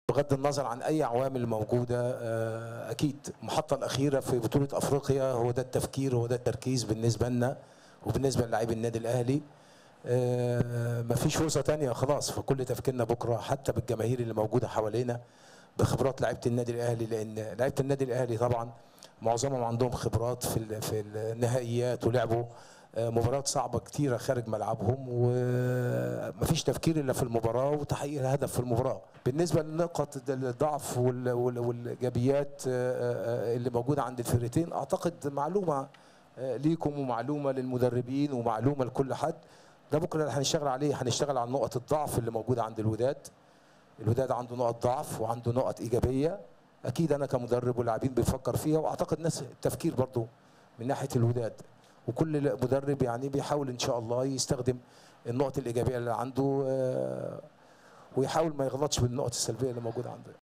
بغض النظر عن اي عوامل موجوده آه، اكيد المحطه الاخيره في بطوله افريقيا هو ده التفكير هو ده التركيز بالنسبه لنا وبالنسبه للاعبي النادي الاهلي آه، مفيش فرصه تانية خلاص فكل تفكيرنا بكره حتى بالجماهير اللي موجوده حوالينا بخبرات لعيبه النادي الاهلي لان لعيبه النادي الاهلي طبعا معظمهم عندهم خبرات في ال- في النهائيات ولعبوا آه، مباريات صعبه كتيره خارج ملعبهم ومفيش تفكير الا في المباراه وتحقيق الهدف في المباراه بالنسبه لنقط الضعف وال- وال- والايجابيات آه، آه، اللي موجوده عند الفرقتين اعتقد معلومه آه، ليكم ومعلومه للمدربين ومعلومه لكل حد ده بكره اللي هنشتغل عليه هنشتغل على نقط الضعف اللي موجوده عند الوداد الوداد عنده نقط ضعف وعنده نقط ايجابيه اكيد انا كمدرب واللاعبين بيفكر فيها واعتقد نفس التفكير برضو من ناحيه الوداد وكل مدرب يعني بيحاول ان شاء الله يستخدم النقط الايجابيه اللي عنده آه، ويحاول ما يغلطش بالنقط السلبيه اللي موجوده عنده